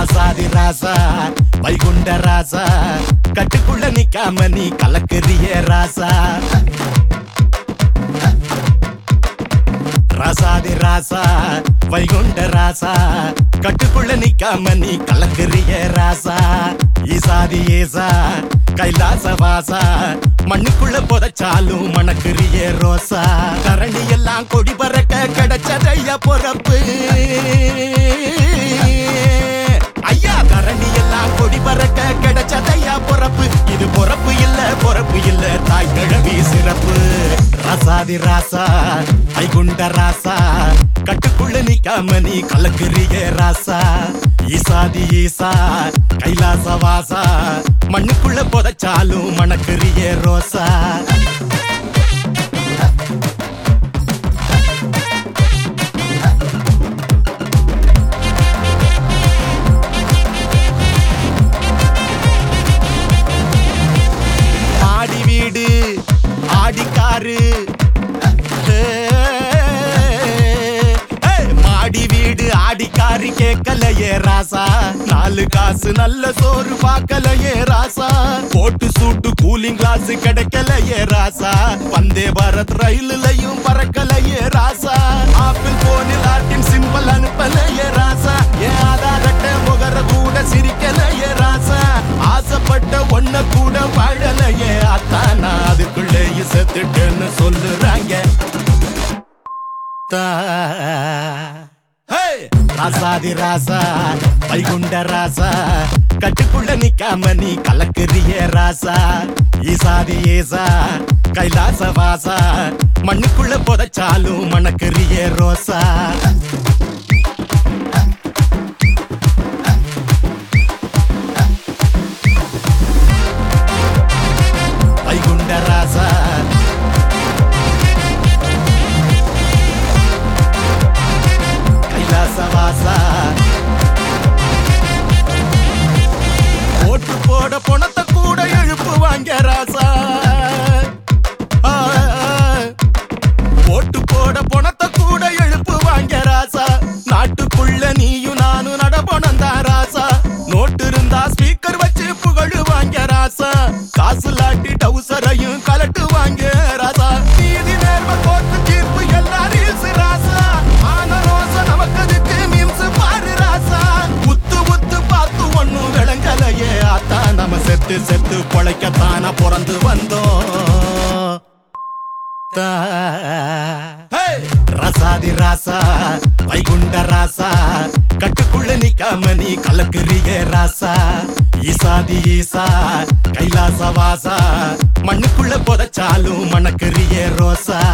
ராசாதி ராசா வைகுண்ட ராசா கட்டுக்குள்ள நிக்காம நீ கலக்குறிய ராசா ராசாதி ராசா வைகுண்ட ராசா கட்டுக்குள்ள நிக்காம நீ கலக்குறிய ராசா ஈசாதி ஏசா கைலாச வாசா மண்ணுக்குள்ள புதைச்சாலும் மணக்குறிய ரோசா தரணி எல்லாம் கொடி பறக்க கிடைச்சதைய பொறப்பு ஐயா தரணி எல்லாம் கொடி பறக்க கிடைச்சதையா பொறப்பு இது பொறப்பு இல்ல பொறப்பு இல்ல தாய் கிழவி சிறப்பு ராசாதி ராசா ஐகுண்ட ராசா கட்டுக்குள்ள நிக்காம நீ கலக்குறிய ராசா ஈசாதி ஈசா கைலாச வாசா மண்ணுக்குள்ள புதைச்சாலும் மணக்குறிய ரோசா ஆடி வீடு ஆடிக்காரு ஏய், மாடி வீடு ஆடிக்காரு கேட்கலையே ராசா நாலு காசு நல்ல சோறு பார்க்கலையே ராசா போட்டு சூட்டு கூலிங் கிளாஸ் கிடைக்கலையே ராசா வந்தே பாரத் ரயிலுலையும் பறக்கலையே ராசா ஆப்பிள் போனில் ஆட்டின் சிம்பிள் அனுப்பலையே ராசா என் ஆதார் அட்டை முகர கூட சிரிக்கலையே ராசா ஆசைப்பட்ட ஒன்ன கூட வாழலையே அத்தானா அதுக்குள்ளேயே செத்துட்டேன்னு சொல்லுறாங்க தா. ஹே! ராசாதி ராசா வைகுண்ட ராசா கட்டுக்குள்ள நிக்காம நீ கலக்குறிய ராசா ஈசாதி ஏசா கைலாச வாசா மண்ணுக்குள்ள புதைச்சாலும் மணக்குறிய ரோசா வைகுண்ட ராசா கைலாச வாசா ஓட்டு போட பணத்தை கூட எழுப்புவாங்க ராசா ஆ, ஓட்டு போட பணத்தை கூட எழுப்புவாங்க ராசா நாட்டுக்குள்ள நீயும் நானும் நடப்பணம் தான் ராசா நோட்டு இருந்தா ஸ்பீக்கர் வச்சு புகழுவாங்க ராசா காசு லாட்டி டவுசரையும் கலட்டுவாங்க ராசா நீதி நேர்ம கோர்ட்டு தீர்ப்பு எல்லாம் ரீல்ஸ் ராசா ஆன ரோசா நமக்கு அதுக்கு மீம்ஸ் பாரு ராசா உத்து உத்து பார்த்து ஒண்ணும் விளங்கலையே அத்தா நம்ம செத்து செத்து பொழைக்கத்தானா பிறந்து வந்தோம் தா. ஹே! ராசாதி ராசா வைகுண்ட ராசா கட்டுக்குள்ள நிக்காம நீ கலக்குறிய ராசா ஈசாதி ஈசா கைலாச வாசா மண்ணுக்குள்ள புதைச்சாலும் மணக்குறிய ரோசா